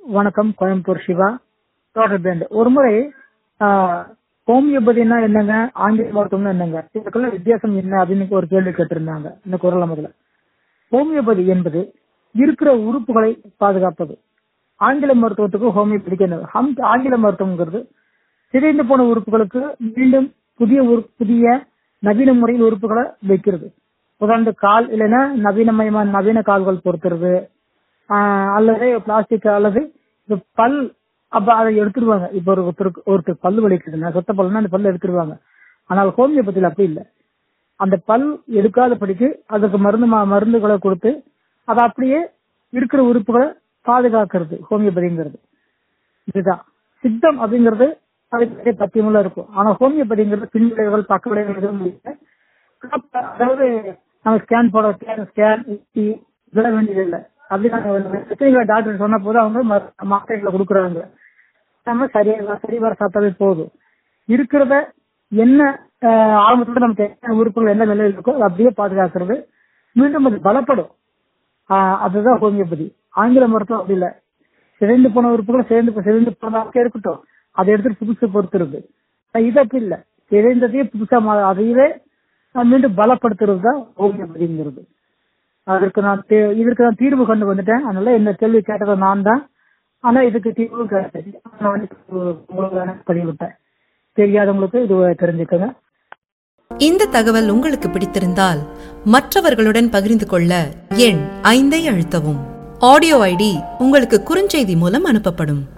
வணக்கம் Coimbatore Siva total pant ஒரு முறை ஆஹ், ஹோமியோபதினா என்னங்க ஆங்கில மருத்துவம்னா என்னங்க இதுக்குள்ள வித்தியாசம் என்ன அப்படின்னு ஒரு கேள்வி கேட்டிருந்தாங்க இந்த குரல் முதல்ல ஹோமியோபதி என்பது இருக்கிற உறுப்புகளை பாதுகாப்பது ஆங்கில மருத்துவத்துக்கு ஹோமியோபதிக்கு என்ன ஹம்- ஆங்கில மருத்துவங்கிறது சிதைந்து போன உறுப்புகளுக்கு மீண்டும் புதிய உறு- புதிய நவீன முறையில் உறுப்புகளை வைக்கிறது உதாரணத்துக்கு கால் இல்லைன்னா நவீனமயமான நவீன கால்கள் பொறுத்துறது ஆஹ் அல்லது பிளாஸ்டிக் அல்லது இந்த பல் அப்ப அதை எடுத்துருவாங்க இப்ப ஒரு ஒருத்தருக்கு ஒருத்தர் பல்லு வலிக்குதுன்னா சொத்த பல்லுனா அந்த பல்ல எடுத்துருவாங்க ஆனால் ஹோமியோபதியில் அப்படி இல்லை அந்த பல் எடுக்காதபடிக்கு அதுக்கு மருந்து மா- மருந்துகளை கொடுத்து அதை அப்படியே இருக்கிற உறுப்புகளை பாதுகாக்கிறது ஹோமியோபதிங்கிறது இதுதான் சித்தம் அப்படிங்கிறது அதுக்கு பத்தியமுள்ள இருக்கும் ஆனா ஹோமியோபதிங்கிறது பின் விளைவுகள் பக்க விளைவுகள் எதுவும் இல்லை அதாவது நம்ம ஸ்கேன் போட ஸ்கேன் ஸ்கேன் இதெல்லாம் வேண்டியது இல்லை அப்படி நாங்க டாக்டர் சொன்ன போது அவங்க மரு- மாத்திரைகளை கொடுக்குறாங்க நம்ம சரியா சரி வர சாப்பிட்டாவே போதும் இருக்கிறத என்ன ஆஹ், ஆரம்பத்துல நமக்கு என்ன உறுப்புகள் என்ன நிலையில் இருக்கோ அதை அப்படியே பாதுகாக்கிறது மீண்டும் அது பலப்படும் ஆஹ், அதுதான் ஹோமியோபதி ஆங்கில மருத்துவம் அப்படி இல்லை சிதைந்து போன உறுப்புகள் சேர்ந்து சிதைந்து போனதாக இருக்கட்டும் அதை எடுத்து புதுசு பொறுத்துருது ஆனா இது அப்படி இல்லை சிதைந்ததையே புதுசா மா- அதையவே ஆஹ், மீண்டும் பலப்படுத்துறது தான் ஹோமியோபதிங்கிறது அதற்கு நான் தே- இதற்கு நான் தீர்வு கொண்டு வந்துட்டேன் அதனால இந்த கேள்வி கேட்டது நான் தான் ஆனா இதுக்கு தீர்வு கிடையாது நான் வந்து உங்களுக்கு வேணா பதிவிட்டேன் தெரியாதவங்களுக்கு இது தெரிஞ்சுக்கங்க இந்த தகவல் உங்களுக்கு பிடித்திருந்தால் மற்றவர்களுடன் பகிர்ந்து கொள்ள எண் ஐந்தை அழுத்தவும் ஆடியோ ஐடி உங்களுக்கு குறுஞ்செய்தி மூலம் அனுப்பப்படும்